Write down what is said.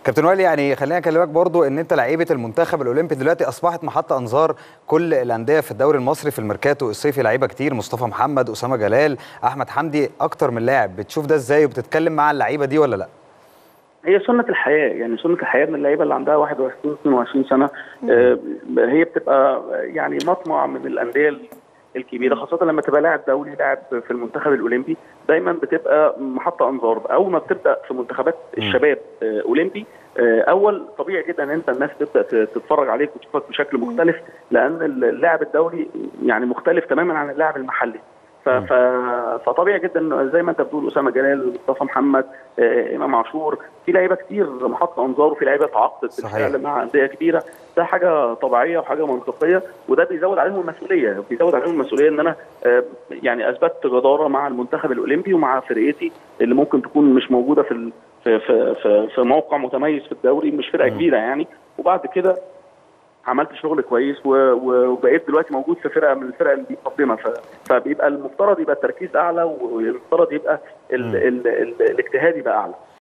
كابتن وائل يعني خلينا اكلمك برضو ان انت لعيبه المنتخب الاولمبي دلوقتي اصبحت محط انظار كل الانديه في الدوري المصري في الميركاتو الصيفي لعيبه كتير مصطفى محمد اسامه جلال احمد حمدي اكتر من لاعب بتشوف ده ازاي وبتتكلم مع اللعيبه دي ولا لا هي سنة الحياة يعني سنة الحياة من اللعيبة اللي عندها 21 22 سنة آه هي بتبقى يعني مطمع من الأندية الكبيرة خاصة لما تبقى لاعب دولي لاعب في المنتخب الأولمبي دايما بتبقى محطة أنظار أول ما بتبدأ في منتخبات الشباب آه أولمبي آه أول طبيعي جدا أن أنت الناس تبدأ تتفرج عليك وتشوفك بشكل مختلف لأن اللاعب الدولي يعني مختلف تماما عن اللاعب المحلي ف... ف... فطبيعي جدا زي ما انت بتقول اسامه جلال مصطفى محمد آه، امام عاشور في لعيبه كتير محط انظار وفي لعيبه تعاقدت بالفعل مع انديه كبيره ده حاجه طبيعيه وحاجه منطقيه وده بيزود عليهم المسؤوليه بيزود عليهم المسؤوليه ان انا آه، يعني اثبتت جداره مع المنتخب الاولمبي ومع فرقتي اللي ممكن تكون مش موجوده في ال... في في في, في موقع متميز في الدوري مش فرقه كبيره يعني وبعد كده عملت شغل كويس وبقيت دلوقتي موجود في فرقه من الفرق المقدمه فبيبقى المفترض يبقى التركيز اعلى والمفترض يبقى ال ال ال الاجتهاد يبقى اعلى